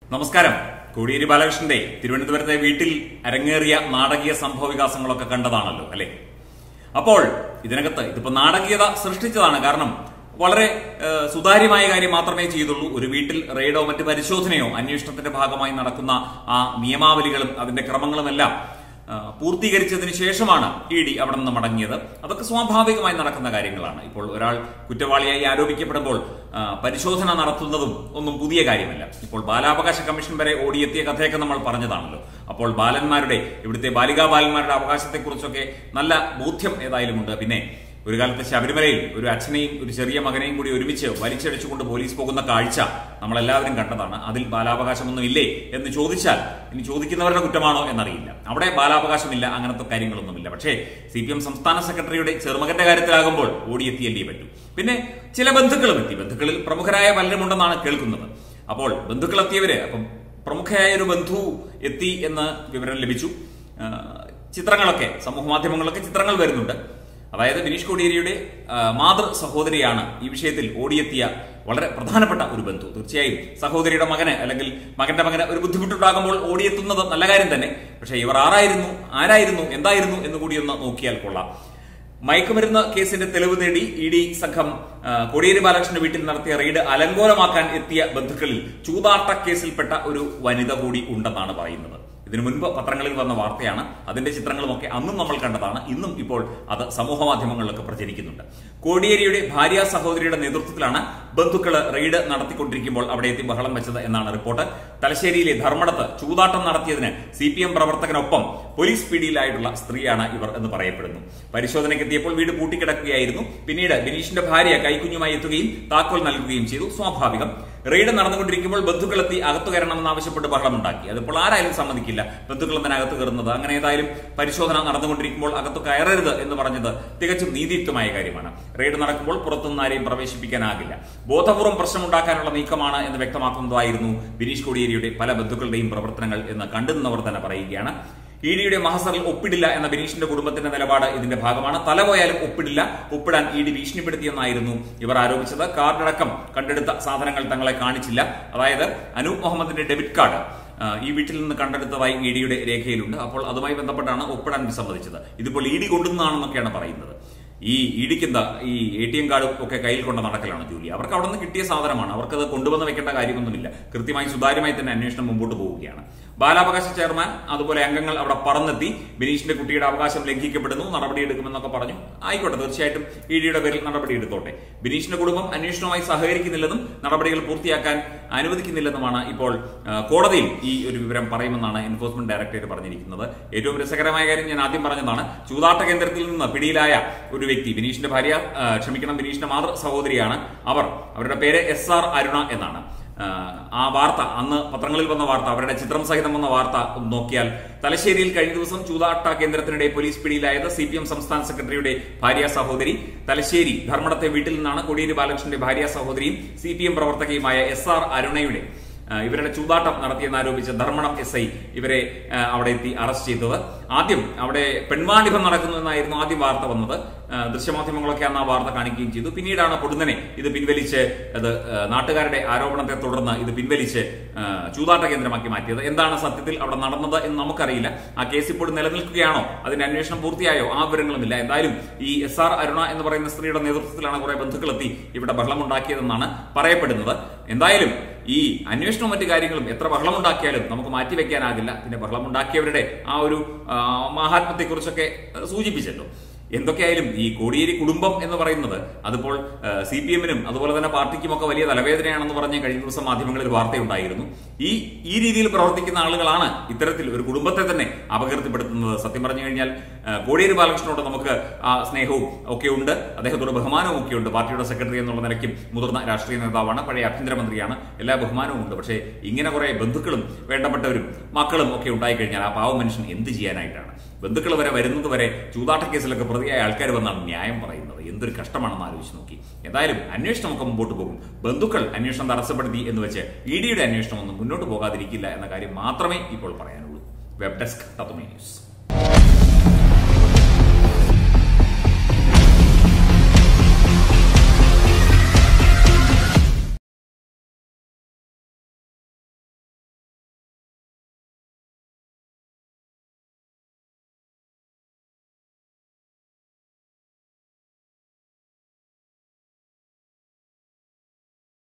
നമസ്കാരം കോടിയേരി ബാലകൃഷ്ണന്റെ തിരുവനന്തപുരത്തെ വീട്ടിൽ അരങ്ങേറിയ നാടകീയ സംഭവ വികാസങ്ങളൊക്കെ കണ്ടതാണല്ലോ അല്ലെ അപ്പോൾ ഇതിനകത്ത് ഇതിപ്പോ നാടകീയത സൃഷ്ടിച്ചതാണ് കാരണം വളരെ ഏഹ്, സുതാര്യമായ കാര്യം മാത്രമേ ചെയ്തുള്ളൂ ഒരു വീട്ടിൽ റെയ്ഡോ മറ്റ് പരിശോധനയോ അന്വേഷണത്തിന്റെ ഭാഗമായി നടക്കുന്ന ആ നിയമാവലികളും അതിന്റെ ക്രമങ്ങളുമെല്ലാം ആ, പൂർത്തീകരിച്ചതിന് ശേഷമാണ് ഇ ഡി അവിടെ നിന്ന് മടങ്ങിയത് അതൊക്കെ സ്വാഭാവികമായി നടക്കുന്ന കാര്യങ്ങളാണ് ഇപ്പോൾ ഒരാൾ കുറ്റവാളിയായി ആരോപിക്കപ്പെടുമ്പോൾ ആ, പരിശോധന നടത്തുന്നതും ഒന്നും പുതിയ കാര്യമല്ല ഇപ്പോൾ ബാലാവകാശ കമ്മീഷൻ വരെ ഓടിയെത്തിയ കഥയൊക്കെ നമ്മൾ പറഞ്ഞതാണല്ലോ അപ്പോൾ ബാലന്മാരുടെ ഇവിടുത്തെ ബാലികാ ബാലന്മാരുടെ അവകാശത്തെക്കുറിച്ചൊക്കെ നല്ല ബോധ്യം ഏതായാലും ഉണ്ട് പിന്നെ ഒരു കാലത്ത് ശബരിമലയിൽ ഒരു അച്ഛനെയും ഒരു ചെറിയ മകനെയും കൂടി ഒരുമിച്ച് വലിച്ചടിച്ചുകൊണ്ട് പോലീസ് പോകുന്ന കാഴ്ച നമ്മളെല്ലാവരും കണ്ടതാണ് അതിൽ ബാലാവകാശമൊന്നും ഇല്ലേ എന്ന് ചോദിച്ചാൽ ഇനി ചോദിക്കുന്നവരുടെ കുറ്റമാണോ എന്നറിയില്ല അവിടെ ബാലാവകാശമില്ല അങ്ങനത്തെ കാര്യങ്ങളൊന്നുമില്ല പക്ഷേ സി പി എം സംസ്ഥാന സെക്രട്ടറിയുടെ ചെറുമകന്റെ കാര്യത്തിലാകുമ്പോൾ ഓടിയെത്തിയല്ലേ പറ്റൂ പിന്നെ ചില ബന്ധുക്കളും എത്തി ബന്ധുക്കളിൽ പ്രമുഖരായ പലരുമുണ്ടെന്നാണ് കേൾക്കുന്നത് അപ്പോൾ ബന്ധുക്കൾ എത്തിയവര് അപ്പം പ്രമുഖയായ ഒരു ബന്ധു എത്തി എന്ന് വിവരം ലഭിച്ചു ആ, ചിത്രങ്ങളൊക്കെ സമൂഹ മാധ്യമങ്ങളിലൊക്കെ ചിത്രങ്ങൾ വരുന്നുണ്ട് അതായത് ബിനീഷ് കോടിയേരിയുടെ ആ, മാതൃ സഹോദരിയാണ് ഈ വിഷയത്തിൽ ഓടിയെത്തിയ വളരെ പ്രധാനപ്പെട്ട ഒരു ബന്ധു തീർച്ചയായും സഹോദരിയുടെ മകന് അല്ലെങ്കിൽ മകന്റെ മകന് ഒരു ബുദ്ധിമുട്ടുണ്ടാകുമ്പോൾ ഓടിയെത്തുന്നത് നല്ല കാര്യം തന്നെ പക്ഷേ ഇവർ ആരായിരുന്നു ആരായിരുന്നു എന്തായിരുന്നു എന്ന് കൂടി ഒന്ന് നോക്കിയാൽ കൊള്ളാം മയക്കുമരുന്ന് കേസിന്റെ തെളിവ് തേടി ഇ ഡി സംഘം ആ, കോടിയേരി ബാലകൃഷ്ണന്റെ വീട്ടിൽ നടത്തിയ റെയ്ഡ് അലങ്കോലമാക്കാൻ എത്തിയ ബന്ധുക്കളിൽ ചൂതാട്ട കേസിൽപ്പെട്ട ഒരു വനിത കൂടി ഉണ്ടെന്നാണ് പറയുന്നത് ഇതിനു മുൻപ് പത്രങ്ങളിൽ വന്ന വാർത്തയാണ് അതിന്റെ ചിത്രങ്ങളുമൊക്കെ അന്നും നമ്മൾ കണ്ടതാണ് ഇന്നും ഇപ്പോൾ അത് സമൂഹ മാധ്യമങ്ങളിലൊക്കെ പ്രചരിക്കുന്നുണ്ട് കോടിയേരിയുടെ ഭാര്യ സഹോദരിയുടെ നേതൃത്വത്തിലാണ് ബന്ധുക്കള് റെയ്ഡ് നടത്തിക്കൊണ്ടിരിക്കുമ്പോൾ അവിടെ എത്തി ബഹളം വെച്ചത് എന്നാണ് റിപ്പോർട്ട് തലശ്ശേരിയിലെ ധർമ്മടത്ത് ചൂതാട്ടം നടത്തിയതിന് സി പി എം പ്രവർത്തകനൊപ്പം പോലീസ് പിടിയിലായിട്ടുള്ള സ്ത്രീയാണ് ഇവർ എന്ന് പറയപ്പെടുന്നു പരിശോധനയ്ക്കെത്തിയപ്പോൾ വീട് പൂട്ടിക്കിടക്കുകയായിരുന്നു പിന്നീട് ബിനീഷിന്റെ ഭാര്യ കൈക്കുഞ്ഞുമായി എത്തുകയും താക്കോൽ നൽകുകയും ചെയ്തു സ്വാഭാവികം റെയ്ഡ് നടന്നുകൊണ്ടിരിക്കുമ്പോൾ ബന്ധുക്കളെത്തി അകത്തു കയറണമെന്ന് ആവശ്യപ്പെട്ട് ബഹളമുണ്ടാക്കി അതിപ്പോൾ ആരായാലും സമ്മതിക്കില്ല ബന്ധുക്കൾ എന്തിനാ അകത്ത് കയറുന്നത് അങ്ങനെ ഏതായാലും പരിശോധന നടന്നുകൊണ്ടിരിക്കുമ്പോൾ അകത്ത് കയറരുത് എന്ന് പറഞ്ഞത് തികച്ചും നീതിയുക്തമായ കാര്യമാണ് റെയ്ഡ് നടക്കുമ്പോൾ പുറത്തുനിന്ന് ആരെയും പ്രവേശിപ്പിക്കാനാകില്ല ബോധപൂർവ്വം പ്രശ്നമുണ്ടാക്കാനുള്ള നീക്കമാണ് എന്ന് വ്യക്തമാക്കുന്നതായിരുന്നു ബിനീഷ് കോടിയേരിയുടെ പല ബന്ധുക്കളുടെയും പ്രവർത്തനങ്ങൾ എന്ന് കണ്ടുനിന്നവർ തന്നെ പറയുകയാണ് ഇ ഡിയുടെ മഹസറിൽ ഒപ്പിടില്ല എന്ന ബിനീഷിന്റെ കുടുംബത്തിന്റെ നിലപാട് ഇതിന്റെ ഭാഗമാണ് തല പോയാലും ഒപ്പിടില്ല ഒപ്പിടാൻ ഇ ഡി ഭീഷണിപ്പെടുത്തിയെന്നായിരുന്നു ഇവർ ആരോപിച്ചത് കാർഡടക്കം കണ്ടെടുത്ത സാധനങ്ങൾ തങ്ങളെ കാണിച്ചില്ല അതായത് അനൂപ് മുഹമ്മദിന്റെ ഡെബിറ്റ് കാർഡ് ആ, ഈ വീട്ടിൽ നിന്ന് കണ്ടെടുത്തതായി ഇ ഡിയുടെ രേഖയിലുണ്ട് അപ്പോൾ അതുമായി ബന്ധപ്പെട്ടാണ് ഒപ്പിടാൻ വിസമ്മതിച്ചത് ഇതിപ്പോൾ ഇ ഡി കൊണ്ടുവന്നതാണെന്നൊക്കെയാണ് പറയുന്നത് ഈ ഇടിക്ക് എന്താ ഈ എ ടി എം കാർഡ് ഒക്കെ കയ്യിൽ കൊണ്ട് നടക്കലാണ് ജോലി അവർക്ക് അവിടെ നിന്ന് കിട്ടിയ സാധനമാണ് അവർക്കത് കൊണ്ടുവന്ന് വെക്കേണ്ട കാര്യമൊന്നുമില്ല കൃത്യമായി സുതാര്യമായി തന്നെ അന്വേഷണം മുമ്പോട്ട് പോവുകയാണ് ബാലാവകാശ ചെയർമാൻ അതുപോലെ അംഗങ്ങൾ അവിടെ പറന്നെത്തി ബിനീഷിന്റെ കുട്ടിയുടെ അവകാശം ലംഘിക്കപ്പെടുന്നു നടപടിയെടുക്കുമെന്നൊക്കെ പറഞ്ഞു ആയിക്കോട്ടെ തീർച്ചയായിട്ടും ഇ ഡിയുടെ പേരിൽ നടപടി എടുത്തോട്ടെ ബിനീഷിന്റെ കുടുംബം അന്വേഷണവുമായി സഹകരിക്കുന്നില്ലെന്നും നടപടികൾ പൂർത്തിയാക്കാൻ അനുവദിക്കുന്നില്ലെന്നുമാണ് ഇപ്പോൾ ആ, കോടതിയിൽ ഈ ഒരു വിവരം പറയുമെന്നാണ് എൻഫോഴ്സ്മെന്റ് ഡയറക്ടറേറ്റ് പറഞ്ഞിരിക്കുന്നത് ഏറ്റവും രസകരമായ കാര്യം ഞാൻ ആദ്യം പറഞ്ഞതാണ് ചൂതാട്ട കേന്ദ്രത്തിൽ നിന്ന് പിടിയിലായ ഒരു വ്യക്തി ബിനീഷിന്റെ ഭാര്യ ആ, ക്ഷമിക്കണം ബിനീഷിന്റെ മാതൃ സഹോദരിയാണ് അവർ അവരുടെ പേര് എസ് ആർ അരുണ എന്നാണ് ആ, ആ വാർത്ത അന്ന് പത്രങ്ങളിൽ വന്ന വാർത്ത അവരുടെ ചിത്രം സഹിതം വന്ന വാർത്ത ഒന്ന് നോക്കിയാൽ തലശ്ശേരിയിൽ കഴിഞ്ഞ ദിവസം ചൂതാട്ട കേന്ദ്രത്തിനിടെ പോലീസ് പിടിയിലായത് സി പി എം സംസ്ഥാന സെക്രട്ടറിയുടെ ഭാര്യ സഹോദരി തലശ്ശേരി ധർമ്മടത്തെ വീട്ടിൽ നിന്നാണ് കോടിയേരി ബാലകൃഷ്ണന്റെ ഭാര്യ സഹോദരിയും സി പി എം പ്രവർത്തകയുമായ എസ് ആർ അരുണയുടെ ആ, ഇവരുടെ ചൂതാട്ടം നടത്തിയെന്നാരോപിച്ച് ധർമ്മടം എസ് ഐ ഇവരെ ആ, അവിടെ എത്തി അറസ്റ്റ് ചെയ്തത് ആദ്യം അവിടെ പെൺവാണിഭം നടക്കുന്നു എന്നായിരുന്നു ആദ്യം വാർത്ത വന്നത് ആ, ദൃശ്യമാധ്യമങ്ങളൊക്കെ അന്ന് ആ വാർത്ത കാണിക്കുകയും ചെയ്തു പിന്നീടാണ് പൊടുന്നനെ ഇത് പിൻവലിച്ച് അത് ആ, നാട്ടുകാരുടെ ആരോപണത്തെ തുടർന്ന് ഇത് പിൻവലിച്ച് ആ, ചൂതാട്ട കേന്ദ്രമാക്കി മാറ്റിയത് എന്താണ് സത്യത്തിൽ അവിടെ നടന്നത് എന്ന് നമുക്കറിയില്ല ആ കേസ് ഇപ്പോൾ നിലനിൽക്കുകയാണോ അതിന്റെ അന്വേഷണം പൂർത്തിയായോ ആ വിവരങ്ങളുമില്ല എന്തായാലും ഈ എസ് ആർ അരുണ എന്ന് പറയുന്ന സ്ത്രീയുടെ നേതൃത്വത്തിലാണ് കുറെ ബന്ധുക്കളെത്തി ഇവിടെ ബഹളമുണ്ടാക്കിയതെന്നാണ് പറയപ്പെടുന്നത് എന്തായാലും ഈ അന്വേഷണവും മറ്റു കാര്യങ്ങളും എത്ര ബഹളമുണ്ടാക്കിയാലും നമുക്ക് മാറ്റിവെക്കാനാകില്ല പിന്നെ ബഹളമുണ്ടാക്കിയവരുടെ ആ ഒരു ആ, മാഹാത്മ്യത്തെക്കുറിച്ചൊക്കെ ആ, സൂചിപ്പിച്ചല്ലോ എന്തൊക്കെയായാലും ഈ കോടിയേരി കുടുംബം എന്ന് പറയുന്നത് അതിപ്പോൾ സി പി എമ്മിനും അതുപോലെ തന്നെ പാർട്ടിക്കുമൊക്കെ വലിയ തലവേദനയാണെന്ന് പറഞ്ഞ് കഴിഞ്ഞ ദിവസം മാധ്യമങ്ങളിൽ വാർത്തയുണ്ടായിരുന്നു ഈ ഈ രീതിയിൽ പ്രവർത്തിക്കുന്ന ആളുകളാണ് ഇത്തരത്തിൽ ഒരു കുടുംബത്തെ തന്നെ അപകീർത്തിപ്പെടുത്തുന്നത് സത്യം പറഞ്ഞു കഴിഞ്ഞാൽ ആ, കോടിയേരി ബാലകൃഷ്ണനോട് നമുക്ക് ആ സ്നേഹവും ഒക്കെ ഉണ്ട് അദ്ദേഹത്തോട് ബഹുമാനവും ഒക്കെ ഉണ്ട് പാർട്ടിയുടെ സെക്രട്ടറി എന്നുള്ള നിലയ്ക്കും മുതിർന്ന രാഷ്ട്രീയ നേതാവാണ് പഴയ ആഭ്യന്തരമന്ത്രിയാണ് എല്ലാ ബഹുമാനവും ഉണ്ട് പക്ഷേ ഇങ്ങനെ കുറെ ബന്ധുക്കളും വേണ്ടപ്പെട്ടവരും മക്കളും ഒക്കെ ഉണ്ടായിക്കഴിഞ്ഞാൽ ആ പാവ മനുഷ്യൻ എന്ത് ചെയ്യാനായിട്ടാണ് ബന്ധുക്കൾ വരെ വരുന്നത് വരെ ചൂതാട്ട കേസിലൊക്കെ പ്രതിയായ ആൾക്കാർ വന്നാണ് ന്യായം പറയുന്നത് എന്തൊരു കഷ്ടമാണെന്ന് ആലോചിച്ച് നോക്കി എന്തായാലും അന്വേഷണമൊക്കെ മുമ്പോട്ട് പോകും ബന്ധുക്കൾ അന്വേഷണം തടസ്സപ്പെടുത്തി എന്ന് വെച്ച് ഇ ഡിയുടെ അന്വേഷണം ഒന്നും മുന്നോട്ട് പോകാതിരിക്കില്ല എന്ന കാര്യം മാത്രമേ ഇപ്പോൾ പറയാനുള്ളൂ വെബ് ഡെസ്ക് തത്വമേ ന്യൂസ്